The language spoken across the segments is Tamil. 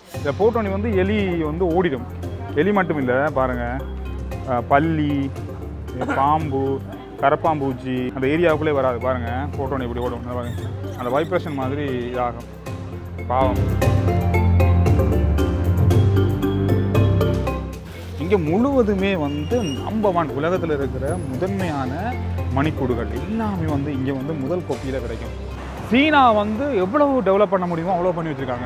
இதை போட்டோன்னே வந்து எலி வந்து ஓடிடும் எலி மட்டும் இல்லை பாருங்கள் அஹ், பல்லி அஹ், பாம்பு கரப்பாம்பூச்சி அந்த ஏரியாவுக்குள்ளே வராது பாருங்கள் போட்டோன்னே இப்படி ஓடும் இந்த பாருங்க. அந்த வைப்ரேஷன் மாதிரி இதாகும் பாவம் இங்கே முழுவதுமே வந்து நம்பர் ஒன் உலகத்தில் இருக்கிற முதன்மையான மணிக்கூடுகள் எல்லாமே வந்து இங்கே வந்து முதல் கோப்பியில் கிடைக்கும் சீனா வந்து எவ்வளவு டெவலப் பண்ண முடியுமோ அவ்வளோ பண்ணி வச்சுருக்காங்க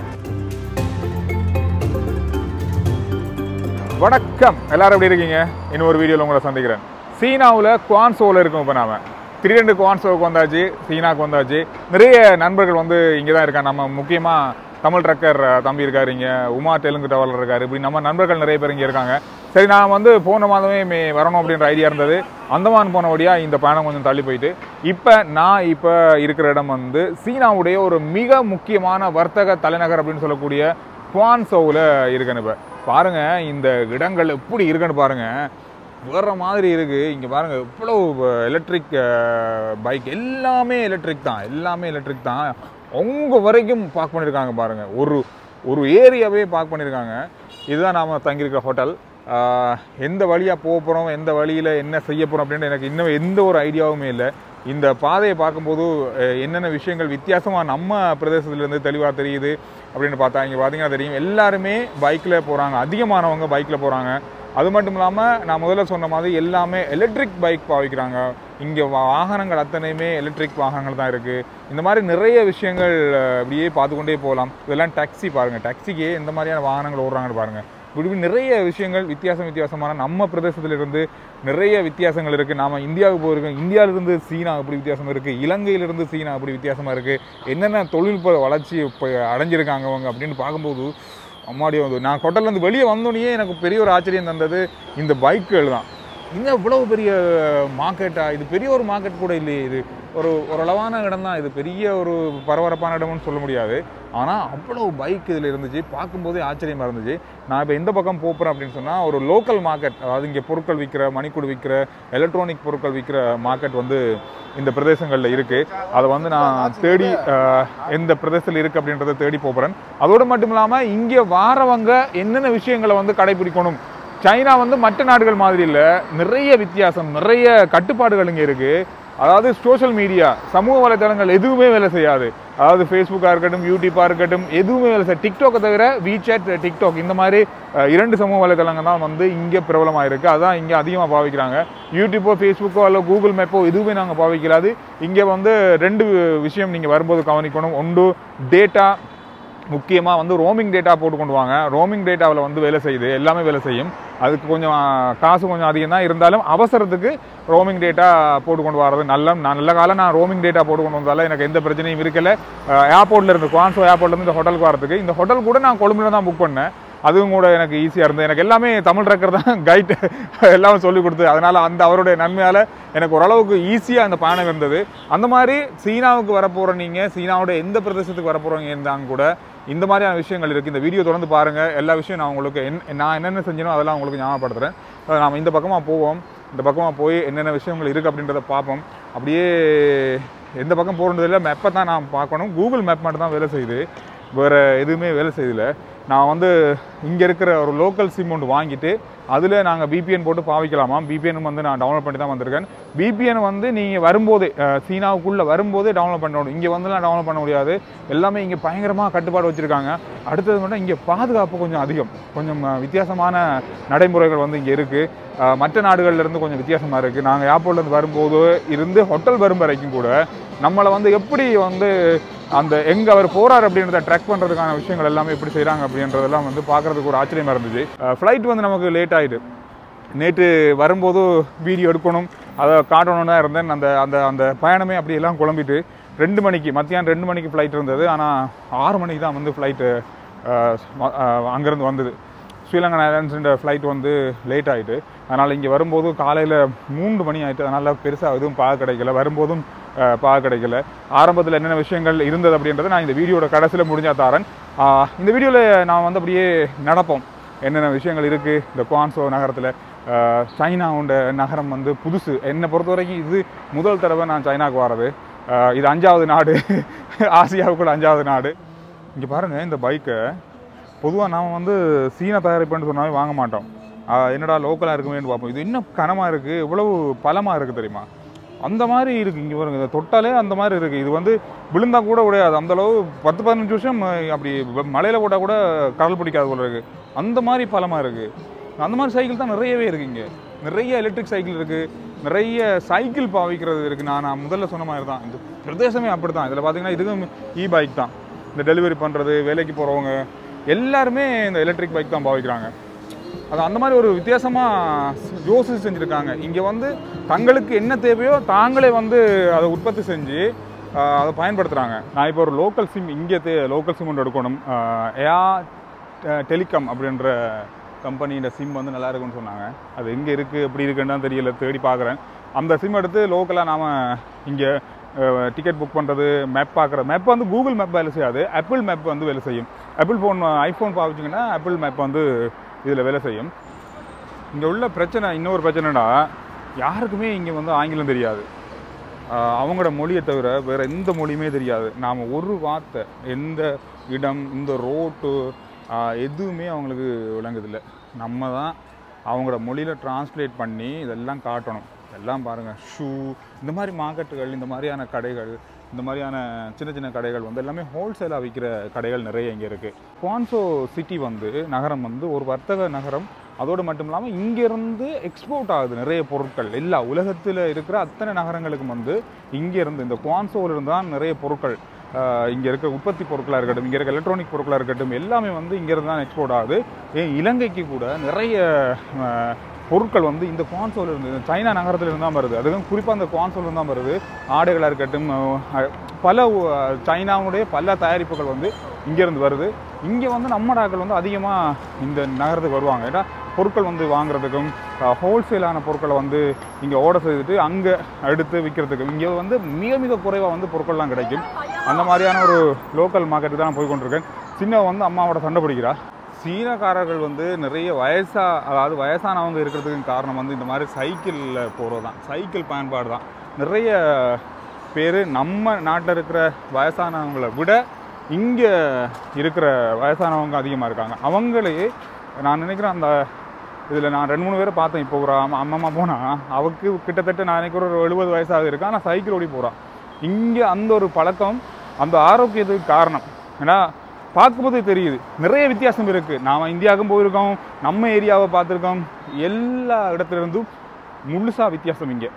வணக்கம் எல்லாரும் எப்படி இருக்கீங்க இன்னும் ஒரு வீடியோவில் உங்களை சந்திக்கிறேன் சீனாவில் குவான்சோவில் இருக்கும் இப்போ நாம திடீரெண்டு குவான்சோவுக்கு வந்தாச்சு சீனாவுக்கு வந்தாச்சு நிறைய நண்பர்கள் வந்து இங்கே தான் இருக்காங்க நம்ம முக்கியமாக தமிழ் ட்ரக்கர் தம்பி இருக்காரு இங்கே உமா தெலுங்கு டவலர் இருக்காரு இப்படி நம்ம நண்பர்கள் நிறைய பேர் இங்கே இருக்காங்க சரி நான் வந்து போன மாதமே மே வரணும் அப்படின்ற ஐடியா இருந்தது அந்தமான் போனபடியாக இந்த பயணம் கொஞ்சம் தள்ளி போயிட்டு இப்போ நான் இப்போ இருக்கிற இடம் வந்து சீனாவுடைய ஒரு மிக முக்கியமான வர்த்தக தலைநகர் அப்படின்னு சொல்லக்கூடிய குவான்சோவில் இருக்கேன் இப்போ பாருங்க இந்த இடங்கள் எப்படி இருக்குன்னு பாருங்க வேற மாதிரி இருக்கு இங்க பாருங்க இவ்வளோ எலக்ட்ரிக் பைக் எல்லாமே எலக்ட்ரிக் தான் எல்லாமே எலக்ட்ரிக் தான் அவங்க வரைக்கும் பார்க் பண்ணியிருக்காங்க பாருங்க ஒரு ஒரு ஏரியாவே பார்க் பண்ணியிருக்காங்க இதுதான் நாம் தங்கியிருக்கிற ஹோட்டல் ஆஹ், எந்த வழியாக போக போகிறோம் எந்த வழியில் என்ன செய்ய போகிறோம் அப்படின்னு எனக்கு இன்னும் எந்த ஒரு ஐடியாவுமே இல்லை இந்த பாதையை பார்க்கும்போது அஹ், என்னென்ன விஷயங்கள் வித்தியாசமாக நம்ம பிரதேசத்துலேருந்து தெளிவாக தெரியுது அப்படின்னு பார்த்தா இங்கே பார்த்தீங்கன்னா தெரியும் எல்லாருமே பைக்கில் போகிறாங்க அதிகமானவங்க பைக்கில் போகிறாங்க அது மட்டும் இல்லாமல் நான் முதல்ல சொன்ன மாதிரி எல்லாமே எலக்ட்ரிக் பைக் பாவிக்கிறாங்க இங்கே வாகனங்கள் அத்தனையுமே எலக்ட்ரிக் வாகனங்கள் தான் இருக்குது இந்த மாதிரி நிறைய விஷயங்கள் அஹ், அப்படியே பார்த்துக்கொண்டே போகலாம் இதெல்லாம் டாக்ஸி பாருங்கள் டாக்ஸிக்கு எந்த மாதிரியான வாகனங்கள் ஓடுறாங்கன்னு பாருங்கள் இப்படி இப்படி நிறைய விஷயங்கள் வித்தியாசம் வித்தியாசமான நம்ம பிரதேசத்திலிருந்து நிறைய வித்தியாசங்கள் இருக்குது நாம் இந்தியாவுக்கு போயிருக்கோம் இந்தியாவிலிருந்து சீனா எப்படி வித்தியாசம் இருக்குது இலங்கையிலிருந்து சீனா எப்படி வித்தியாசமாக இருக்குது என்னென்ன தொழில்நுட்ப வளர்ச்சி இப்போ அடைஞ்சிருக்காங்க அவங்க அப்படின்னு பார்க்கும்போது அம்மாடி வந்து நான் கொட்டலேருந்து வெளியே வந்தோடனே எனக்கு பெரிய ஒரு ஆச்சரியம் தந்தது இந்த பைக்குகள் தான் இன்னும் இவ்வளவு பெரிய மார்க்கெட்டா இது பெரிய ஒரு மார்க்கெட் கூட இல்லையே இது ஒரு ஓரளவான இடம் தான் இது பெரிய ஒரு பரபரப்பான இடம்னு சொல்ல முடியாது ஆனால் அவ்வளோ பைக் இதில் இருந்துச்சு பார்க்கும்போதே ஆச்சரியமாக இருந்துச்சு நான் இப்போ எந்த பக்கம் போகிறேன் அப்படின்னு சொன்னால் ஒரு லோக்கல் மார்க்கெட் அதாவது இங்கே பொருட்கள் விற்கிற மணிக்கூடு விற்கிற எலக்ட்ரானிக் பொருட்கள் விற்கிற மார்க்கெட் வந்து இந்த பிரதேசங்களில் இருக்குது அதை வந்து நான் தேடி அஹ், எந்த பிரதேசத்தில் இருக்குது அப்படின்றத தேடி போகிறேன் அதோடு மட்டும் இல்லாமல் இங்கே வாரவங்க என்னென்ன விஷயங்களை வந்து கடைபிடிக்கணும் சைனா வந்து மற்ற நாடுகள் மாதிரி இல்லை நிறைய வித்தியாசம் நிறைய கட்டுப்பாடுகள் இங்கே இருக்குது அதாவது சோஷியல் மீடியா சமூக வலைத்தளங்கள் எதுவுமே வேலை செய்யாது அதாவது ஃபேஸ்புக்காக இருக்கட்டும் யூடியூப்பாக இருக்கட்டும் எதுவுமே வேலை செய்யாது டிக்டாக்கை தவிர வீசாட் டிக்டாக் இந்த மாதிரி அஹ், இரண்டு சமூக வலைத்தளங்கள் தான் வந்து இங்கே பிரபலமாக இருக்குது அதான் இங்கே அதிகமாக பாவிக்கிறாங்க யூடியூப்போ ஃபேஸ்புக்கோ அல்ல கூகுள் மேப்போ எதுவுமே நாங்கள் பாவிக்கலாது இங்கே வந்து ரெண்டு விஷயம் நீங்கள் வரும்போது கவனிக்கணும் ஒன்று டேட்டா முக்கியமாக வந்து ரோமிங் டேட்டா போட்டு கொண்டு வாங்க ரோமிங் டேட்டாவில் வந்து வேலை செய்யுது எல்லாமே வேலை செய்யும் அதுக்கு கொஞ்சம் ஆ, காசு கொஞ்சம் அதிகம் தான் இருந்தாலும் அவசரத்துக்கு ரோமிங் டேட்டா போட்டு கொண்டு வரது நல்ல நான் நல்ல காலம் நான் ரோமிங் டேட்டா போட்டு கொண்டு வந்தாலும் எனக்கு எந்த பிரச்சனையும் இருக்கல ஏர்போர்ட்டில் இருந்து குவான்சோ ஏர்போர்ட்ல இருந்து இந்த ஹோட்டலுக்கு வரதுக்கு இந்த ஹோட்டல் கூட நான் கொழும்புல தான் புக் பண்ணேன் அதுவும் கூட எனக்கு ஈஸியாக இருந்தது எனக்கு எல்லாமே தமிழ் ட்ரக்கர் தான் கைட் எல்லாமே சொல்லி கொடுத்து அதனால் அந்த அவருடைய நன்மையால் எனக்கு ஓரளவுக்கு ஈஸியாக அந்த பயணம் இருந்தது அந்த மாதிரி சீனாவுக்கு வரப்போகிற நீங்கள் சீனாவோட எந்த பிரதேசத்துக்கு வரப்போகிறவங்க இருந்தாங்க கூட இந்த மாதிரியான விஷயங்கள் இருக்குது இந்த வீடியோ தொடர்ந்து பாருங்கள் எல்லா விஷயம் நான் உங்களுக்கு என் நான் என்னென்ன செஞ்சனோ அதெல்லாம் உங்களுக்கு ஞாபகப்படுத்துகிறேன் அஹ் நாம இந்த பக்கமாக போவோம் இந்த பக்கமாக போய் என்னென்ன விஷயங்கள் இருக்குது அப்படின்றத பார்ப்போம் அப்படியே எந்த பக்கம் போகிறதில்ல மேப்பை தான் நான் பார்க்கணும் கூகுள் மேப் மட்டும் தான் வேலை செய்யுது வேறு எதுவுமே வேலை செய்யல நான் வந்து இங்கே இருக்கிற ஒரு லோக்கல் சிம் ஒன்று வாங்கிட்டு அதில் நாங்கள் பிபிஎன் போட்டு பாவிக்கலாமா பிபிஎன் வந்து நான் டவுன்லோட் பண்ணி தான் வந்திருக்கேன் பிபிஎன் வந்து நீங்கள் வரும்போதே அஹ், சீனாவுக்குள்ளே வரும்போதே டவுன்லோட் பண்ணணும் இங்கே வந்துலாம் டவுன்லோட் பண்ண முடியாது எல்லாமே இங்கே பயங்கரமாக கட்டுப்பாடு வச்சுருக்காங்க அடுத்தது மட்டும் இங்கே பாதுகாப்பு கொஞ்சம் அதிகம் கொஞ்சம் அஹ், வித்தியாசமான நடைமுறைகள் வந்து இங்கே இருக்குது மற்ற நாடுகள்ல இருந்து கொஞ்சம் வித்தியாசமாக இருக்குது நாங்கள் ஏர்போர்ட்லேருந்து வரும்போது இருந்து ஹோட்டல் வரும் வரைக்கும் கூட நம்மளை வந்து எப்படி வந்து அந்த எங்கே அவர் போறார் அப்படின்றத ட்ராக் பண்ணுறதுக்கான விஷயங்கள் எல்லாமே எப்படி செய்கிறாங்க அப்படின்றதெல்லாம் வந்து பார்க்குறதுக்கு ஒரு ஆச்சரியமாக இருந்துச்சு ஃப்ளைட் வந்து நமக்கு லேட் ஆகிட்டு நேற்று வரும்போது வீடியோ எடுக்கணும் அதை காட்டணும்னு தான் இருந்தேன் அந்த அந்த அந்த பயணமே அப்படி எல்லாம் குழம்பிட்டு ரெண்டு மணிக்கு மத்தியானம் ரெண்டு மணிக்கு ஃப்ளைட் இருந்தது ஆனால் ஆறு மணிக்கு தான் வந்து ஃப்ளைட்டு அங்கேருந்து வந்தது ஸ்ரீலங்கன் ஏர்லைன்ஸுன்ற ஃப்ளைட் வந்து லேட் ஆகிட்டு அதனால் இங்கே வரும்போது காலையில் மூன்று மணி ஆகிட்டு அதனால் பெருசாக எதுவும் பார்க்க கிடைக்கல வரும்போதும் அஹ், பார்க்க கிடைக்கல ஆரம்பத்தில் என்னென்ன விஷயங்கள் இருந்தது அப்படின்றத நான் இந்த வீடியோட கடைசியில் முடிஞ்சா தாரேன் ஆஹ், இந்த வீடியோவில் நான் வந்து அப்படியே நடப்போம் என்னென்ன விஷயங்கள் இருக்குது இந்த குவான்சோ நகரத்தில் சைனாவுண்ட நகரம் வந்து புதுசு என்னை பொறுத்த வரைக்கும் இது முதல் தடவை நான் சைனாவுக்கு வர்றது ஆஹ், இது அஞ்சாவது நாடு ஆசியாவுக்குள்ள அஞ்சாவது நாடு இங்கே பாருங்கள் இந்த பைக்கை பொதுவாக நாம் வந்து சீன தயாரிப்புன்னு சொன்னாலே வாங்க மாட்டோம் ஆஹ் என்னடா லோக்கலாக இருக்குமேன்னு பார்ப்போம் இது இன்னும் கனமாக இருக்குது இவ்வளவு பலமாக இருக்குது தெரியுமா அந்த மாதிரி இருக்குது இங்கே பாருங்க இதை தொட்டாலே அந்த மாதிரி இருக்குது இது வந்து விழுந்தா கூட உடையாது அந்த அளவு பத்து பதினஞ்சு வருஷம் அஹ், அப்படி மலையில் போட்டால் கூட கடல் பிடிக்காது போல இருக்குது அந்த மாதிரி பலமாக இருக்குது அந்த மாதிரி சைக்கிள் தான் நிறையவே இருக்குது இங்கே நிறைய எலக்ட்ரிக் சைக்கிள் இருக்குது நிறைய சைக்கிள் பாவிக்கிறது இருக்குது நான் நான் முதல்ல சொன்ன மாதிரி தான் இந்த பிரதேசமே அப்படி தான் இதில் பார்த்தீங்கன்னா இதுவும் இ பைக் தான் இந்த டெலிவரி பண்ணுறது வேலைக்கு போகிறவங்க எல்லாருமே இந்த எலக்ட்ரிக் பைக் தான் பாவிக்கிறாங்க அது அந்த மாதிரி ஒரு வித்தியாசமாக யோசிச்சு செஞ்சுருக்காங்க இங்கே வந்து தங்களுக்கு என்ன தேவையோ தாங்களே வந்து அதை உற்பத்தி செஞ்சு ஆஹ், அதை பயன்படுத்துகிறாங்க நான் இப்போ ஒரு லோக்கல் சிம் இங்கே தே லோக்கல் சிம் ஒன்று எடுக்கணும் ஏஆ டெலிகாம் அப்படின்ற கம்பெனியோட சிம் வந்து நல்லா இருக்குன்னு சொன்னாங்க அது எங்கே இருக்குது எப்படி இருக்குன்னு தெரியல தேடி பார்க்குறேன் அந்த சிம் எடுத்து லோக்கலாக நாம் இங்கே டிக்கெட் புக் பண்ணுறது மேப் பார்க்குற மேப் வந்து கூகுள் மேப் வேலை செய்யாது ஆப்பிள் மேப் வந்து வேலை செய்யும் ஆப்பிள் ஃபோன் ஐஃபோன் பாவிச்சிங்கன்னா ஆப்பிள் மேப் வந்து இதில் வேலை செய்யும் இங்கே உள்ள பிரச்சனை இன்னொரு பிரச்சனைடா யாருக்குமே இங்கே வந்து ஆங்கிலம் தெரியாது ஆஹ் அவங்களோட மொழியை தவிர வேறு எந்த மொழியுமே தெரியாது நாம் ஒரு வார்த்தை எந்த இடம் இந்த ரோட்டு ஆஹ் எதுவுமே அவங்களுக்கு விளங்குதில்ல நம்ம தான் அவங்களோட மொழியில் டிரான்ஸ்லேட் பண்ணி இதெல்லாம் காட்டணும் எல்லாம் பாருங்கள் ஷூ இந்த மாதிரி மார்க்கெட்டுகள் இந்த மாதிரியான கடைகள் இந்த மாதிரியான சின்ன சின்ன கடைகள் வந்து எல்லாமே ஹோல்சேலாக விற்கிற கடைகள் நிறைய இங்கே இருக்குது குவான்சோ சிட்டி வந்து நகரம் வந்து ஒரு வர்த்தக நகரம் அதோடு மட்டும் இல்லாமல் இங்கேருந்து எக்ஸ்போர்ட் ஆகுது நிறைய பொருட்கள் எல்லா உலகத்தில் இருக்கிற அத்தனை நகரங்களுக்கும் வந்து இங்கேருந்து இந்த குவான்சோவில் இருந்து தான் நிறைய பொருட்கள் இங்கே இருக்க உற்பத்தி பொருட்களாக இருக்கட்டும் இங்கே இருக்க எலக்ட்ரானிக் பொருட்களாக இருக்கட்டும் எல்லாமே வந்து இங்கேருந்து தான் எக்ஸ்போர்ட் ஆகுது ஏன் இலங்கைக்கு கூட நிறைய அஹ், பொருட்கள் வந்து இந்த குவான்சோல இருந்து இந்த சைனா நகரத்துல இருந்து தான் வருது அதுவும் குறிப்பாக அந்த குவான்சோல இருந்து தான் வருது ஆடைகளாக இருக்கட்டும் அஹ், பல அஹ், சைனாவுடைய பல தயாரிப்புகள் வந்து இங்கேருந்து வருது இங்கே வந்து நம்ம நாட்கள் வந்து அதிகமாக இந்த நகரத்துக்கு வருவாங்க ஏன்னா பொருட்கள் வந்து வாங்குறதுக்கும் ஹோல்சேலான பொருட்களை வந்து இங்கே ஆர்டர் செய்துட்டு அங்கே எடுத்து விற்கிறதுக்கும் இங்கே வந்து மிக மிக குறைவாக வந்து பொருட்கள்லாம் கிடைக்கும் அந்த மாதிரியான ஒரு லோக்கல் மார்க்கெட்டுக்கு தான் நான் போய் கொண்டிருக்கேன் சின்ன வந்து அம்மாவோட சண்டை பிடிக்கிறா சீனக்காரர்கள் வந்து நிறைய வயசா அதாவது வயசானவங்க இருக்கிறதுக்கு காரணம் வந்து இந்த மாதிரி சைக்கிளில் போகிறது தான் சைக்கிள் பயன்பாடு தான் நிறைய பேர் நம்ம நாட்டில் இருக்கிற வயசானவங்களை விட இங்கே இருக்கிற வயசானவங்க அதிகமாக இருக்காங்க அவங்களே நான் நினைக்கிறேன் அந்த இதில் நான் ரெண்டு மூணு பேரை பார்த்தேன் இப்போ ஒரு அம்மா அம்மா போனால் அவருக்கு கிட்டத்தட்ட நான் நினைக்கிற ஒரு எழுபது வயசாக இருக்கா ஆனால் சைக்கிள் ஓடி போகிறான் இங்கே அந்த ஒரு பழக்கம் அந்த ஆரோக்கியத்துக்கு காரணம் ஏன்னா பார்க்கும்போது தெரியுது நிறைய வித்தியாசம் இருக்குது நாம் இந்தியாவுக்கும் போயிருக்கோம் நம்ம ஏரியாவை பார்த்துருக்கோம் எல்லா இடத்துல இருந்தும் முழுசாக வித்தியாசம் இங்கே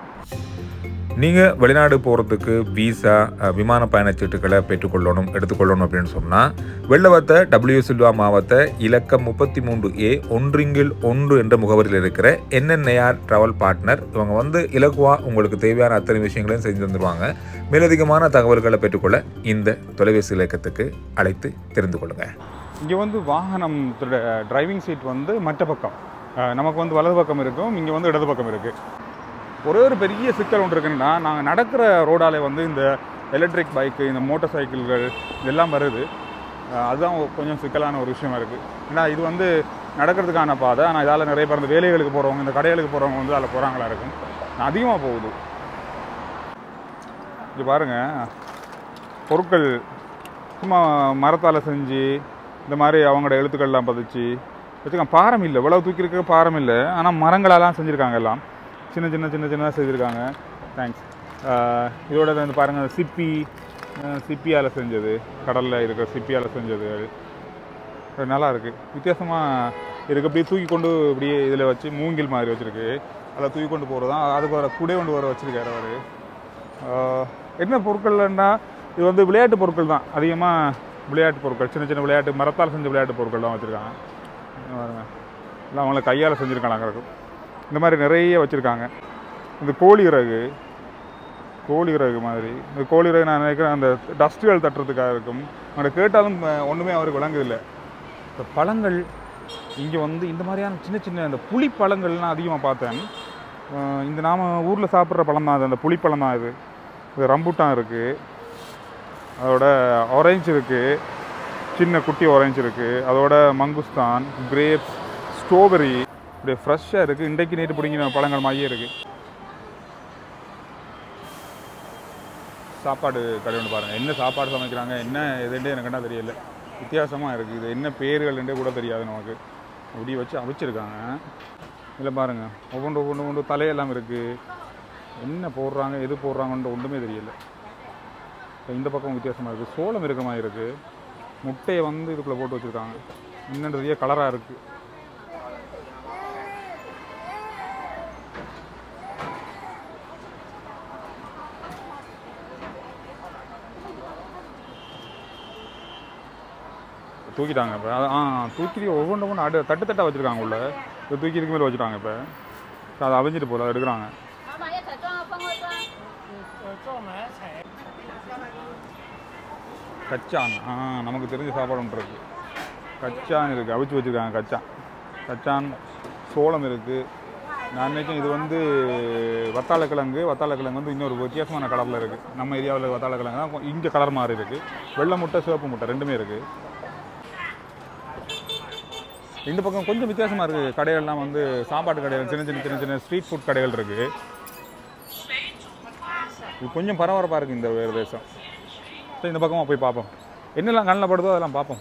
நீங்கள் வெளிநாடு போகிறதுக்கு விசா அஹ், விமான பயணச்சீட்டுகளை பெற்றுக்கொள்ளணும் எடுத்துக்கொள்ளணும் அப்படின்னு சொன்னால் வெள்ளவத்த டபிள்யூ சில்வா மாவட்ட இலக்கம் முப்பத்தி மூன்று ஏ ஒன்றிங்கில் ஒன்று என்ற முகவரியில் இருக்கிற என்என்ஏஆர் ட்ராவல் பார்ட்னர் இவங்க வந்து இலகுவாக உங்களுக்கு தேவையான அத்தனை விஷயங்களையும் செஞ்சு தந்துடுவாங்க மேலதிகமான தகவல்களை பெற்றுக்கொள்ள இந்த தொலைபேசி இலக்கத்துக்கு அழைத்து தெரிந்து கொள்ளுங்கள் இங்கே வந்து வாகனம் டிரைவிங் சீட் வந்து மற்ற பக்கம் அஹ் நமக்கு வந்து வலது பக்கம் இருக்கும் இங்கே வந்து இடது பக்கம் இருக்குது ஒரே ஒரு பெரிய சிக்கல் ஒன்று இருக்குன்னா நாங்கள் நடக்கிற ரோடாலே வந்து இந்த எலக்ட்ரிக் பைக்கு இந்த மோட்டார் சைக்கிள்கள் இதெல்லாம் வருது அஹ் அதுதான் ஒ- கொஞ்சம் சிக்கலான ஒரு விஷயமா இருக்குது ஏன்னா இது வந்து நடக்கிறதுக்கான பாதை ஆனால் இதால் நிறைய பேர் இந்த வேலைகளுக்கு போகிறவங்க இந்த கடைகளுக்கு போகிறவங்க வந்து அதில் போகிறாங்களா இருக்கும் அதிகமாக போகுது இங்கே பாருங்கள் பொருட்கள் சும்மா மரத்தால் செஞ்சு இந்த மாதிரி அவங்களோட எழுத்துக்கள்லாம் பதிச்சு வச்சுக்கோங்க பாரம் இல்லை இவ்வளவு தூக்கி இருக்க பாரம் இல்லை ஆனால் மரங்களெல்லாம் செஞ்சுருக்காங்க எல்லாம் சின்ன சின்ன சின்ன சின்னதாக செஞ்சுருக்காங்க தேங்க்ஸ் இதோட வந்து பாருங்கள் சிப்பி அஹ் சிப்பியால் செஞ்சது கடலில் இருக்கிற சிப்பியால் செஞ்சது அது நல்லா இருக்குது வித்தியாசமாக இருக்குது அப்படியே தூக்கி கொண்டு இப்படியே இதில் வச்சு மூங்கில் மாதிரி வச்சுருக்கு அதில் தூக்கி கொண்டு போகிறது தான் அதுக்கு வர குடை கொண்டு வர வச்சுருக்காரு அவர் ஆஹ் என்ன பொருட்கள்னா இது வந்து விளையாட்டு பொருட்கள் தான் அதிகமாக விளையாட்டு பொருட்கள் சின்ன சின்ன விளையாட்டு மரத்தால் செஞ்ச விளையாட்டு பொருட்கள் தான் வச்சுருக்காங்க இல்லை அவங்கள கையால் செஞ்சுருக்காங்க இருக்கும் இந்த மாதிரி நிறைய வச்சுருக்காங்க இந்த கோழி இறகு கோழி இறகு மாதிரி இந்த கோழி இறகு நான் நினைக்கிறேன் அந்த டஸ்ட்டுகள் தட்டுறதுக்காக இருக்கும் அவனை கேட்டாலும் அஹ், ஒன்றுமே அவருக்கு விளங்குதில்லை இந்த பழங்கள் இங்கே வந்து இந்த மாதிரியான சின்ன சின்ன அந்த புளி பழங்கள்லாம் அதிகமாக பார்த்தேன் அஹ், இந்த நாம் ஊரில் சாப்பிட்ற பழம் தான் அது அந்த புளிப்பழம் தான் இது இது ரம்புட்டான் இருக்குது அதோட ஆரஞ்சு இருக்குது சின்ன குட்டி ஆரஞ்சு இருக்குது அதோட மங்குஸ்தான் கிரேப்ஸ் ஸ்ட்ராபெரி அப்படியே ஃப்ரெஷ்ஷாக இருக்குது இன்றைக்கு நேற்று பிடிங்கின பழங்கள் மாதிரியே இருக்குது சாப்பாடு கடை ஒன்று பாருங்கள் என்ன சாப்பாடு சமைக்கிறாங்க என்ன எதுன்னு எனக்கு என்ன தெரியல வித்தியாசமாக இருக்குது இது என்ன பேர்கள்ன்றே கூட தெரியாது நமக்கு அப்படி வச்சு அவிச்சிருக்காங்க இதில் பாருங்கள் ஒவ்வொன்று ஒவ்வொன்று ஒவ்வொன்று தலையெல்லாம் இருக்குது என்ன போடுறாங்க எது போடுறாங்கன்ற ஒன்றுமே தெரியல இப்ப இந்த பக்கம் வித்தியாசமாக இருக்குது சோளம் இருக்க மாதிரி இருக்குது முட்டையை வந்து இதுக்குள்ளே போட்டு வச்சுருக்காங்க என்னன்றதையே கலராக இருக்குது தூக்கிட்டாங்க இப்போ ஆ தூக்கி ஒவ்வொன்று ஒவ்வொன்று அடு தட்டு தட்டாக வச்சுருக்காங்க உள்ள இப்போ தூக்கி இதுக்கு மேலே வச்சுட்டாங்க இப்போ அதை அவிஞ்சிட்டு போல அதை எடுக்கிறாங்க 老板要彩妆啊，放后装。 கச்சான் ஆ நமக்கு தெரிஞ்ச சாப்பாடு ஒன்று இருக்குது கச்சான் இருக்குது அவிச்சு வச்சுருக்காங்க கச்சான் கச்சான் சோளம் இருக்குது நான் நினைக்கிறேன் இது வந்து வத்தாளக்கிழங்கு வத்தாளக்கிழங்கு வந்து இன்னொரு வித்தியாசமான கலரில் இருக்குது நம்ம ஏரியாவில் வத்தாளக்கிழங்கு தான் இங்கே கலர் மாதிரி இருக்குது வெள்ளை முட்டை சிவப்பு முட்டை ரெண்டுமே இருக்குது இந்த பக்கம் கொஞ்சம் வித்தியாசமாக இருக்குது கடைகள்லாம் வந்து சாப்பாட்டு கடைகள் சின்ன சின்ன சின்ன சின்ன ஸ்ட்ரீட் ஃபுட் கடைகள் இருக்குது இது கொஞ்சம் பரபரப்பாக இருக்குது இந்த வேறு தேசம் சரி இந்த பக்கமாக போய் பார்ப்போம் என்னெல்லாம் கண்ணில் படுதோ அதெல்லாம் பார்ப்போம்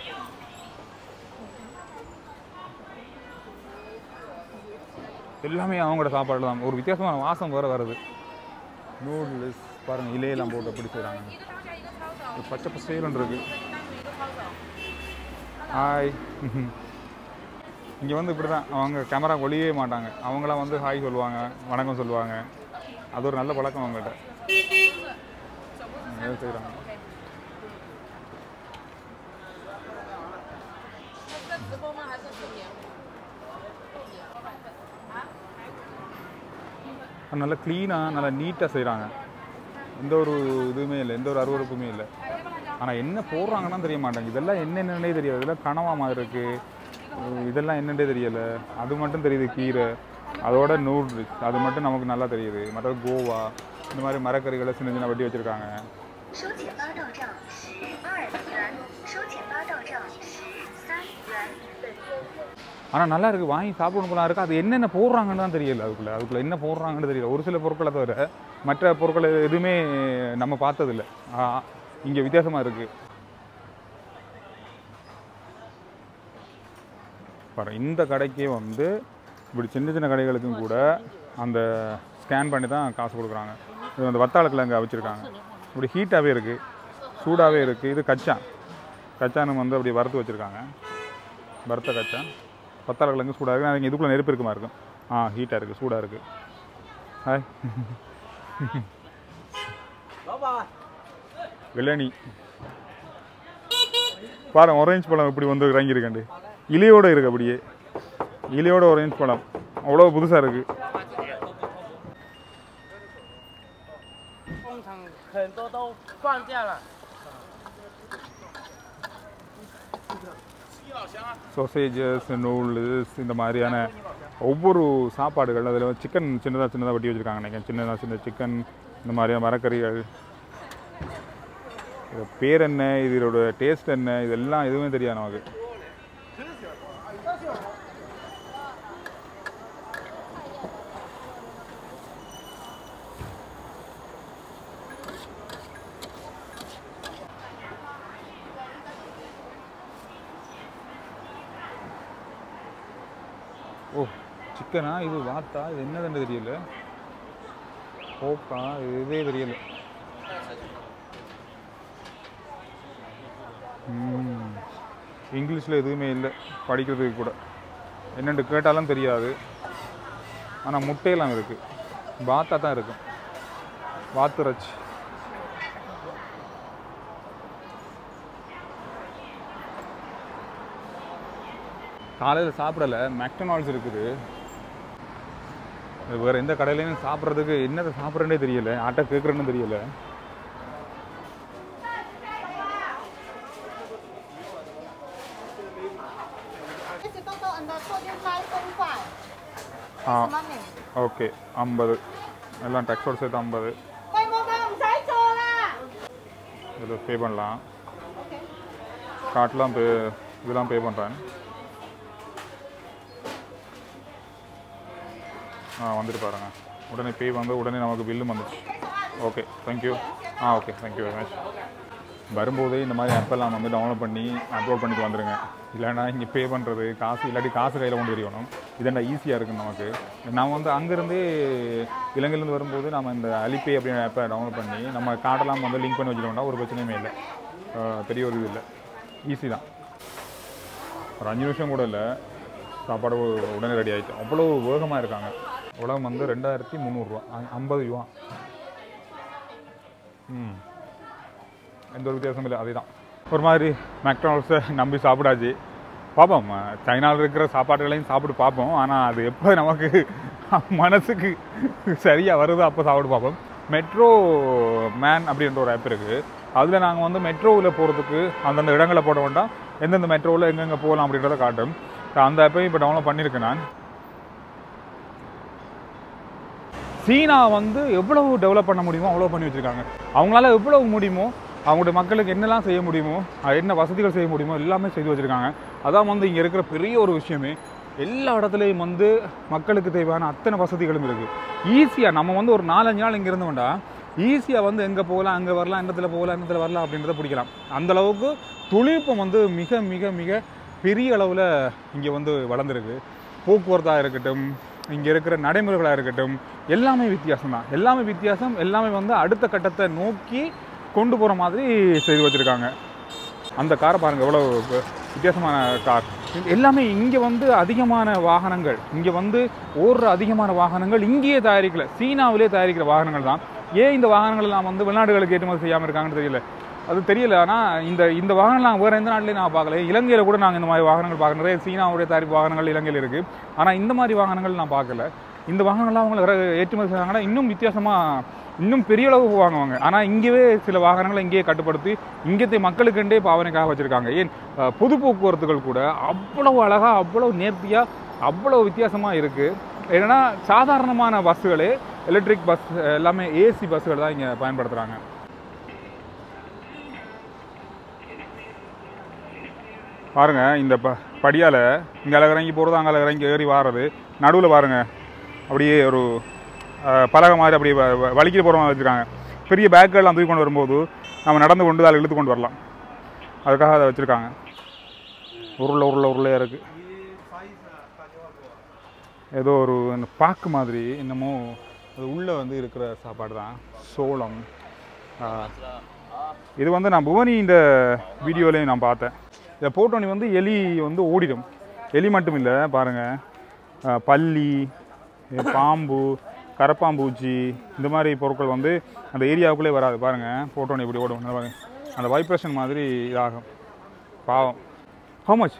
எல்லாமே அவங்களோட சாப்பாடு தான் ஒரு வித்தியாசமான வாசம் வேறு வருது நூடுல்ஸ் பாருங்கள் இலையெல்லாம் போட்டு எப்படி செய்கிறாங்க இது பச்சை பசேலன் இருக்கு ஹாய் இங்கே வந்து இப்படி தான் அவங்க கேமரா ஒளியவே மாட்டாங்க அவங்களாம் வந்து ஹாய் சொல்லுவாங்க வணக்கம் சொல்லுவாங்க அது ஒரு நல்ல பழக்கம் அவங்ககிட்ட செய்கிறாங்க நல்லா க்ளீனாக நல்லா நீட்டாக செய்கிறாங்க எந்த ஒரு இதுவுமே இல்லை எந்த ஒரு அருவறுப்புமே இல்லை ஆனால் என்ன போடுறாங்கன்னா தெரிய மாட்டாங்க இதெல்லாம் என்னென்னே தெரியாது இதெல்லாம் கனவா மாதிரி இருக்குது இதெல்லாம் என்னன்னே தெரியலை அது மட்டும் தெரியுது கீரை அதோட நூடுல்ஸ் அது மட்டும் நமக்கு நல்லா தெரியுது மற்றது கோவா இந்த மாதிரி மரக்கறிகளை சின்ன சின்ன வட்டி வச்சுருக்காங்க 收钱包到账十二元，收钱包到账十三元。本店用 ஆனால் நல்லா இருக்குது வாங்கி சாப்பிடணும் போலாம் இருக்குது அது என்னென்ன போடுறாங்கன்னு தான் தெரியல அதுக்குள்ளே அதுக்குள்ளே என்ன போடுறாங்கன்னு தெரியல ஒரு சில பொருட்களை தவிர மற்ற பொருட்கள் எதுவுமே நம்ம பார்த்ததில்ல இங்கே வித்தியாசமாக இருக்குது பாரு இந்த கடைக்கே வந்து இப்படி சின்ன சின்ன கடைகளுக்கும் கூட அந்த ஸ்கேன் பண்ணி தான் காசு கொடுக்குறாங்க இது அந்த வத்தாளத்தில் அங்கே வச்சுருக்காங்க இப்படி ஹீட்டாகவே இருக்குது சூடாகவே இருக்குது இது கச்சான் கச்சானும் வந்து அப்படி வறுத்து வச்சுருக்காங்க வறுத்த கச்சான் பத்தாள கிழங்கு சூடாக இருக்குது அதுக்கு இதுக்குள்ளே நெருப்பு இருக்குமா இருக்கும் ஆ ஹீட்டாக இருக்குது சூடாக இருக்குது ஹாய் வெள்ளனி பாருங்க ஆரஞ்சு பழம் இப்படி வந்து இறங்கியிருக்கேன் இலையோட இருக்கு அப்படியே இலையோட ஆரஞ்சு பழம் அவ்வளோ புதுசாக இருக்குது 工厂很多都放假了。 சொசேஜஸ் நூடுல்ஸ் இந்த மாதிரியான ஒவ்வொரு சாப்பாடுகள் அதில் சிக்கன் சின்னதாக சின்னதாக வெட்டி வச்சுருக்காங்க நினைக்கிறேன் சின்னதாக சின்ன சிக்கன் இந்த மாதிரியான மரக்கறிகள் இது பேர் என்ன இதோட டேஸ்ட் என்ன இதெல்லாம் எதுவுமே தெரியாது நமக்கு ஓ சிக்கனா இது வாத்தா இது என்னதுன்னு தெரியல போக்கா இதே தெரியல ம். இங்கிலீஷில் எதுவுமே இல்லை படிக்கிறதுக்கு கூட என்னென்று கேட்டாலும் தெரியாது ஆனால் முட்டையெல்லாம் இருக்குது வாத்தா தான் இருக்கும் வாத்துரச்சி காலையில் சாப்பிடல மெக்டனால்ஸ் இருக்குது அது வேறு எந்த கடையிலையும் சாப்பிட்றதுக்கு என்னதை சாப்பிட்றேன்னே தெரியல ஆட்டை கேட்குறேன்னு தெரியல ஆ ஓகே ஐம்பது எல்லாம் டேக்ஸோடு சேர்த்து ஐம்பது இதில் பே பண்ணலாம் கார்ட்லாம் பே இதெல்லாம் பே பண்ணுறேன் ஆ வந்துட்டு பாருங்க உடனே பே வந்து உடனே நமக்கு பில்லும் வந்துச்சு okay thank you ah okay thank you very much வரும்போதே இந்த மாதிரி ஆப்பெல்லாம் வந்து டவுன்லோட் பண்ணி அப்லோட் பண்ணிட்டு வந்துருங்க இல்லைன்னா இங்கே பே பண்ணுறது காசு இல்லாட்டி காசு கையில் கொண்டு தெரியணும் இதெல்லாம் ஈஸியாக இருக்குது நமக்கு நான் வந்து அங்கேருந்தே இலங்கையிலேருந்து வரும்போது நம்ம இந்த அலிபே அப்படின்ற ஆப்பை டவுன்லோட் பண்ணி நம்ம கார்டெல்லாம் வந்து லிங்க் பண்ணி வச்சுக்கிட்டோம்னா ஒரு பிரச்சனையுமே இல்லை அஹ் பெரிய ஒரு இது இல்லை ஈஸி தான் ஒரு அஞ்சு நிமிஷம் கூட இல்லை சாப்பாடு உடனே ரெடி ஆகிட்டு அவ்வளோ வேகமாக இருக்காங்க உலகம் வந்து ரெண்டாயிரத்தி முந்நூறுரூவா ஐம்பது யூவா ம் எந்த ஒரு வித்தியாசமும் இல்லை அதே தான் ஒரு மாதிரி மெக்டானல்ஸை நம்பி சாப்பிடாச்சு பார்ப்போம் சைனாவில் இருக்கிற சாப்பாடுகளையும் சாப்பிட்டு பார்ப்போம் ஆனால் அது எப்போ நமக்கு மனசுக்கு சரியாக வருதோ அப்போ சாப்பிட்டு பார்ப்போம் மெட்ரோ மேன் அப்படின்ற ஒரு ஆப் இருக்குது அதில் நாங்கள் வந்து மெட்ரோவில் போகிறதுக்கு அந்தந்த இடங்களை போட வேண்டாம் எந்தெந்த மெட்ரோவில் எங்கெங்கே போகலாம் அப்படின்றத காட்டும் அந்த ஆப்பையும் இப்போ டவுன்லோட் பண்ணியிருக்கேன் நான் சீனா வந்து எவ்வளவு டெவலப் பண்ண முடியுமோ அவ்வளோ பண்ணி வச்சுருக்காங்க அவங்களால எவ்வளவு முடியுமோ அவங்களுடைய மக்களுக்கு என்னெல்லாம் செய்ய முடியுமோ அது என்ன வசதிகள் செய்ய முடியுமோ எல்லாமே செய்து வச்சுருக்காங்க அதான் வந்து இங்கே இருக்கிற பெரிய ஒரு விஷயமே எல்லா இடத்துலையும் வந்து மக்களுக்கு தேவையான அத்தனை வசதிகளும் இருக்குது ஈஸியாக நம்ம வந்து ஒரு நாலஞ்சு நாள் இங்கே இருந்து வேண்டா ஈஸியாக வந்து எங்கே போகலாம் அங்கே வரலாம் இடத்துல போகலாம் இடத்துல வரலாம் அப்படின்றத பிடிக்கலாம் அந்த அளவுக்கு தொழில்நுட்பம் வந்து மிக மிக மிக பெரிய அளவில் இங்கே வந்து வளர்ந்துருக்கு போக்குவரத்தாக இருக்கட்டும் இங்கே இருக்கிற நடைமுறைகளாக இருக்கட்டும் எல்லாமே வித்தியாசம் தான் எல்லாமே வித்தியாசம் எல்லாமே வந்து அடுத்த கட்டத்தை நோக்கி கொண்டு போகிற மாதிரி செய்து வச்சுருக்காங்க அந்த காரை பாருங்கள் எவ்வளோ வி- வித்தியாசமான கார் எல்லாமே இங்கே வந்து அதிகமான வாகனங்கள் இங்கே வந்து ஓடுற அதிகமான வாகனங்கள் இங்கேயே தயாரிக்கல சீனாவிலே தயாரிக்கிற வாகனங்கள் தான் ஏன் இந்த வாகனங்கள் எல்லாம் வந்து வெளிநாடுகளுக்கு ஏற்றுமதி செய்யாமல் இருக்காங்கன்னு தெரியல அது தெரியல ஆனால் இந்த இந்த வாகனம்லாம் வேறு எந்த நாட்டிலையும் நான் பார்க்கல இலங்கையில் கூட நாங்கள் இந்த மாதிரி வாகனங்கள் பார்க்க நிறைய சீனாவுடைய தயாரிப்பு வாகனங்கள் இலங்கையில் இருக்குது ஆனால் இந்த மாதிரி வாகனங்கள் நான் பார்க்கல இந்த வாகனங்கள்லாம் அவங்க வேற ஏற்றுமதி செய்கிறாங்கன்னா இன்னும் வித்தியாசமாக இன்னும் பெரிய அளவு வாங்குவாங்க ஆனால் இங்கேயே சில வாகனங்களை இங்கேயே கட்டுப்படுத்தி இங்கത്തെ மக்களுக்குண்டே பாவனைக்காக வச்சுருக்காங்க ஏன் அஹ், பொது போக்குவரத்துகள் கூட அவ்வளவு அழகாக அவ்வளவு நேர்த்தியாக அவ்வளோ வித்தியாசமாக இருக்குது ஏன்னா சாதாரணமான பஸ்ஸுகளே எலக்ட்ரிக் பஸ் எல்லாமே ஏசி பஸ்ஸுகள் தான் இங்கே பயன்படுத்துகிறாங்க பாருங்க இந்த ப படியால் இங்கே இறங்கி போகிறது அங்கே இறங்கி ஏறி வாரது நடுவில் பாருங்க அப்படியே ஒரு அஹ், பலகை மாதிரி அப்படியே வ- வ- வலிக்கிட்டு போகிற மாதிரி வச்சுருக்காங்க பெரிய பேக்கெல்லாம் தூக்கி கொண்டு வரும்போது நம்ம நடந்து கொண்டு அதில் இழுத்து கொண்டு வரலாம் அதுக்காக அதை வச்சுருக்காங்க உருளை உருளை உருளையாக இருக்குது ஏதோ ஒரு இந்த பாக்கு மாதிரி என்னமோ அது உள்ளே வந்து இருக்கிற சாப்பாடு தான் சோளம் ஆஹ், இது வந்து நான் புவனி இந்த வீடியோலையும் நான் பார்த்தேன் இதை போட்டோன்னே வந்து எலி வந்து ஓடிடும் எலி மட்டும் இல்லை பாருங்கள் பல்லி இது பாம்பு கரப்பாம்பூச்சி இந்த மாதிரி பொருட்கள் வந்து அந்த ஏரியாவுக்குள்ளே வராது பாருங்கள் போட்டோன்னே இப்படி ஓடும் நல்லா பாருங்க அந்த வைப்ரேஷன் மாதிரி இதாகும் பாவம் ஹவு மச்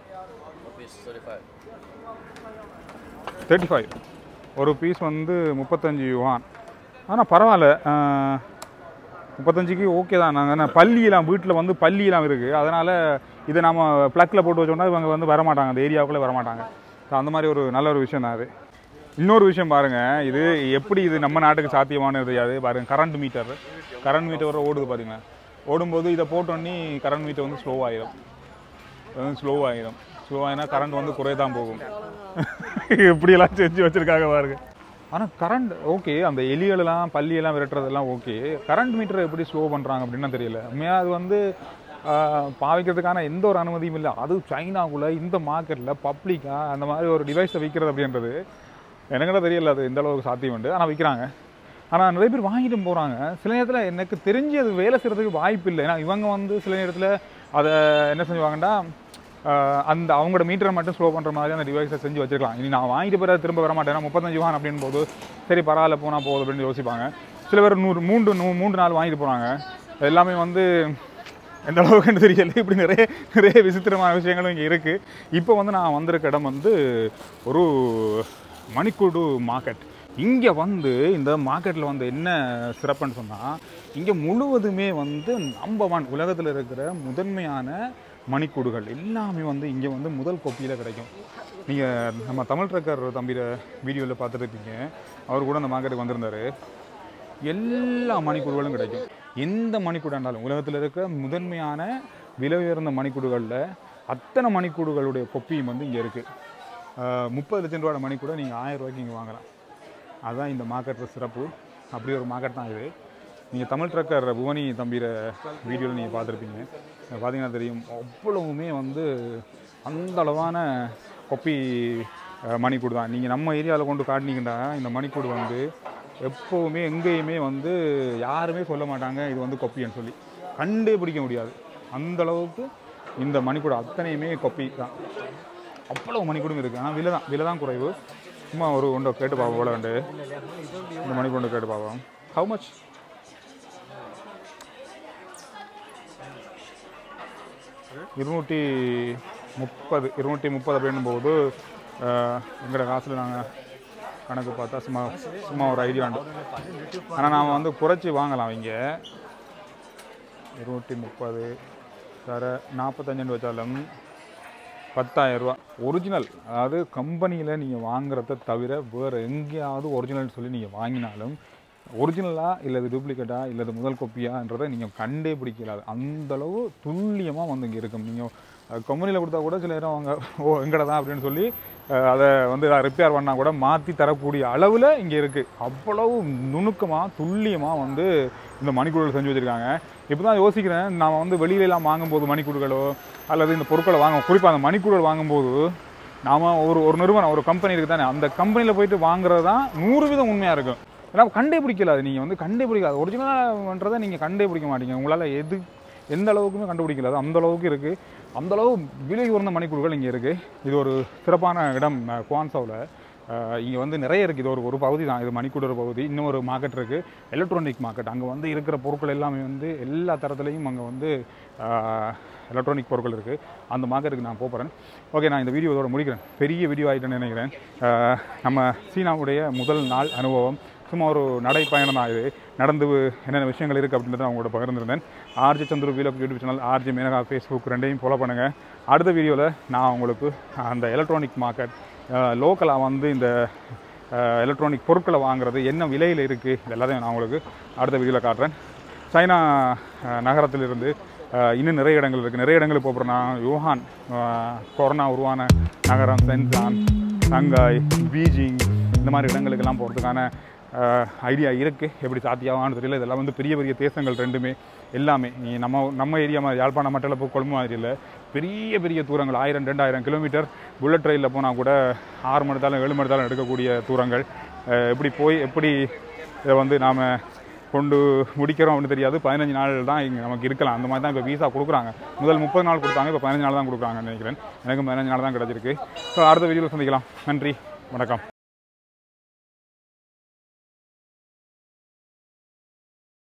தேர்ட்டி ஃபைவ் ஒரு பீஸ் வந்து முப்பத்தஞ்சு யுவான் ஆனால் பரவாயில்ல ஆஹ், முப்பத்தஞ்சுக்கு ஓகே தான் நாங்கள் பள்ளியெல்லாம் வீட்டில் வந்து பள்ளியெல்லாம் இருக்குது அதனால் இதை நம்ம ப்ளக்கில் போட்டு வச்சோம்னா இவங்க வந்து வரமாட்டாங்க அந்த ஏரியாவுக்குள்ளே வரமாட்டாங்க So, அந்த மாதிரி ஒரு நல்ல ஒரு விஷயம் தான் அது இன்னொரு விஷயம் பாருங்கள் இது எப்படி இது நம்ம நாட்டுக்கு சாத்தியமானது தெரியாது பாருங்கள் கரண்ட் மீட்டர் கரண்ட் மீட்டர் ஓடுது பாருங்களேன் ஓடும்போது இதை போட்டோன்னே கரண்ட் மீட்டர் வந்து ஸ்லோ ஆயிடும் அது வந்து ஸ்லோ ஆகிடும் ஸ்லோ ஆகினா கரண்ட் வந்து குறைய தான் போகும் இப்படியெல்லாம் செஞ்சு வச்சுருக்காங்க பாருங்க ஆனால் கரண்ட் ஓகே அந்த எலிகளெல்லாம் பள்ளியெல்லாம் விரட்டுறதெல்லாம் ஓகே கரண்ட் மீட்டரை எப்படி ஸ்லோ பண்ணுறாங்க அப்படின்னு தெரியல உண்மையாக அது வந்து ஆஹ், பாவிக்கிறதுக்கான எந்த ஒரு அனுமதியும் இல்லை அது சைனாக்குள்ளே இந்த மார்க்கெட்டில் பப்ளிக்காக அந்த மாதிரி ஒரு டிவைஸை விற்கிறது அப்படின்றது எனக்கு கூட தெரியல அது எந்த அளவுக்கு சாத்தியம் உண்டு ஆனால் விற்கிறாங்க ஆனால் நிறைய பேர் வாங்கிட்டு போகிறாங்க சில நேரத்தில் எனக்கு தெரிஞ்சு அது வேலை செய்கிறதுக்கு வாய்ப்பு இல்லை ஏன்னா இவங்க வந்து சில நேரத்தில் அதை என்ன செஞ்சுவாங்கன்னா ஆஹ் அந்த அவங்களோட மீட்டரை மட்டும் ஸ்லோ பண்ணுற மாதிரி அந்த டிவைஸை செஞ்சு வச்சிருக்கலாம் இனி நான் வாங்கிட்டு போகிற திரும்ப வர மாட்டேன் முப்பத்தஞ்சு வான் அப்படின் போது சரி பரவாயில்ல போனால் போகுது அப்படின்னு யோசிப்பாங்க சில பேர் நூறு மூன்று நூ மூன்று நாள் வாங்கிட்டு போகிறாங்க எல்லாமே வந்து எந்த அளவுக்குன்னு தெரியல இப்படி நிறைய நிறைய விசித்திரமான விஷயங்களும் இங்கே இருக்குது இப்போ வந்து நான் வந்திருக்க இடம் வந்து ஒரு மணிக்கூடு மார்க்கெட் இங்கே வந்து இந்த மார்க்கெட்டில் வந்து என்ன சிறப்புன்னு சொன்னால் இங்கே முழுவதுமே வந்து நம்பர் ஒன் உலகத்தில் இருக்கிற முதன்மையான மணிக்கூடுகள் எல்லாமே வந்து இங்கே வந்து முதல் கொப்பியில் கிடைக்கும் நீங்கள் நம்ம தமிழ் ட்ரக்கர் தம்பிர வீடியோவில் பார்த்துருப்பீங்க அவர் கூட அந்த மார்க்கெட்டுக்கு வந்திருந்தார் எல்லா மணிக்கூடுகளும் கிடைக்கும் எந்த மணிக்கூடாக இருந்தாலும் உலகத்தில் இருக்கிற முதன்மையான விலை உயர்ந்த மணிக்கூடுகளில் அத்தனை மணிக்கூடுகளுடைய கொப்பியும் வந்து இங்கே இருக்குது முப்பது லட்சம் ரூபாயோட மணிக்கூட நீங்கள் ஆயிரம் ரூபாய்க்கு இங்கே வாங்கலாம் அதுதான் இந்த மார்க்கெட்டில் சிறப்பு அப்படி ஒரு மார்க்கெட் தான் இது நீங்கள் தமிழ் ட்ரக்கர் புவனி தம்பிர வீடியோவில் நீங்கள் பார்த்துருப்பீங்க பார்த்தீங்கன்னா தெரியும் அவ்வளவுமே வந்து அந்த அளவான கொப்பி அஹ், மணிக்கூடு தான் நீங்கள் நம்ம ஏரியாவில் கொண்டு காட்டினீங்கன்னா இந்த மணிக்கூடு வந்து எப்போவுமே எங்கேயுமே வந்து யாருமே சொல்ல மாட்டாங்க இது வந்து கொப்பின்னு சொல்லி கண்டே பிடிக்க முடியாது அந்த அளவுக்கு இந்த மணிக்கூடு அத்தனையுமே கொப்பி தான் அவ்வளோ மணிக்கூடும் இருக்குது ஆனால் விலை தான் விலை தான் குறைவு சும்மா ஒரு ஒன்றை கேட்டு பார்ப்போம் எவ்வளோ ரெண்டு இந்த மணிக்கூண்டு கேட்டு பார்ப்போம் ஹவு மச் இருநூற்றி முப்பது இருநூற்றி முப்பது அப்படின்னும் போது எங்களோட காசில் நாங்கள் கணக்கு பார்த்தா சும்மா சும்மா ஒரு ஐடியா உண்டு ஆனால் நாம் வந்து குறைச்சி வாங்கலாம் இங்கே இருநூற்றி முப்பது தர நாற்பத்தஞ்சுன்னு வச்சாலும் பத்தாயிரம் ரூபா ஒரிஜினல் அதாவது கம்பெனியில் நீங்கள் வாங்குறத தவிர வேறு எங்கேயாவது ஒரிஜினல்னு சொல்லி நீங்கள் வாங்கினாலும் ஒரிஜினலா இல்லது டூப்ளிகேட்டா இல்லது முதல் கொப்பியான்றதை நீங்கள் கண்டே பிடிக்கலாது அந்தளவு துல்லியமாக வந்து இங்கே இருக்கும் நீங்கள் கம்பெனியில் கொடுத்தா கூட சில நேரம் அவங்க ஓ எங்கட தான் அப்படின்னு சொல்லி அஹ், அதை வந்து ரிப்பேர் பண்ணால் கூட மாற்றி தரக்கூடிய அளவில் இங்கே இருக்குது அவ்வளவு நுணுக்கமாக துல்லியமாக வந்து இந்த மணிக்கூடுகள் செஞ்சு வச்சுருக்காங்க இப்போ தான் யோசிக்கிறேன் நாம் வந்து வெளியிலலாம் வாங்கும்போது மணிக்கூடுகளோ அல்லது இந்த பொருட்களை வாங்க குறிப்பாக அந்த மணிக்கூடுகள் வாங்கும்போது நாம் ஒரு ஒரு நிறுவனம் ஒரு கம்பெனி இருக்குது தானே அந்த கம்பெனியில் போயிட்டு வாங்குறது தான் நூறு வீதம் உண்மையாக இருக்கும் ஏன்னா கண்டே பிடிக்கல நீங்கள் வந்து கண்டே பிடிக்காது ஒரிஜினலாகன்றதை நீங்கள் கண்டே பிடிக்க மாட்டீங்க உங்களால் எது எந்த அளவுக்குமே கண்டுபிடிக்கல அது அந்த அளவுக்கு இருக்குது அந்த அளவு விலை உயர்ந்த மணிக்கூடுகள் இங்கே இருக்குது இது ஒரு சிறப்பான இடம் குவான்சாவில் இங்கே வந்து நிறைய இருக்குது இது ஒரு ஒரு பகுதி தான் இது மணிக்கூட ஒரு பகுதி இன்னும் ஒரு மார்க்கெட் இருக்குது எலக்ட்ரானிக் மார்க்கெட் அங்கே வந்து இருக்கிற பொருட்கள் எல்லாமே வந்து எல்லா தரத்துலையும் அங்கே வந்து எலக்ட்ரானிக் பொருட்கள் இருக்குது அந்த மார்க்கெட்டுக்கு நான் போகிறேன் ஓகே நான் இந்த வீடியோ இதோட முடிக்கிறேன் பெரிய வீடியோ ஆகிட்டேன்னு நினைக்கிறேன் ஆஹ் நம்ம சீனாவுடைய முதல் நாள் அனுபவம் சும்மா ஒரு நடைப்பயணம் தான் இது நடந்து என்னென்ன விஷயங்கள் இருக்குது அப்படின்றத நான் உங்களோட பகிர்ந்திருந்தேன் ஆர்ஜி சந்துரு வீலக் YouTube channel RG Menaka Facebook ரெண்டையும் ஃபாலோ பண்ணுங்கள் அடுத்த வீடியோவில் நான் உங்களுக்கு அந்த எலக்ட்ரானிக் மார்க்கெட் லோக்கலாக வந்து இந்த எலக்ட்ரானிக் பொருட்களை வாங்குறது என்ன விலையில் இருக்குது இது எல்லாத்தையும் நான் உங்களுக்கு அடுத்த வீடியோவில் காட்டுறேன் சைனா அஹ், நகரத்திலிருந்து அஹ், இன்னும் நிறைய இடங்கள் இருக்குது நிறைய இடங்களுக்கு போகிறேன் நான் யூஹான் அஹ், கொரோனா உருவான நகரம் சென்சான் சங்காய் பீஜிங் இந்த மாதிரி இடங்களுக்கெல்லாம் போகிறதுக்கான ஐடியா இருக்குது எப்படி சாத்தியாவான்னு தெரியல இதெல்லாம் வந்து பெரிய பெரிய தேசங்கள் ரெண்டுமே எல்லாமே நீ நம்ம நம்ம ஏரியா மாதிரி யாழ்ப்பாணம் மட்டளப்பு கொழும்பு மாதிரி இல்லை பெரிய பெரிய தூரங்கள் ஆயிரம் ரெண்டாயிரம் கிலோமீட்டர் புல்லட் ட்ரெயினில் போனால் கூட ஆறு மணி நேரம் ஏழு மணி நேரம் எடுக்கக்கூடிய தூரங்கள் அஹ், எப்படி போய் எப்படி இதை வந்து நாம் கொண்டு முடிக்கிறோம் அப்படின்னு தெரியாது பதினஞ்சு நாள் தான் இங்கே நமக்கு இருக்கலாம் அந்த மாதிரி தான் இப்போ வீசா கொடுக்குறாங்க முதல் முப்பது நாள் கொடுத்தாங்க இப்போ பதினஞ்சு நாள் தான் கொடுக்குறாங்கன்னு நினைக்கிறேன் எனக்கு பதினஞ்சு நாள் தான் கிடச்சிருக்கு ஸோ அடுத்த வீடியோவில் சந்திக்கலாம் நன்றி வணக்கம்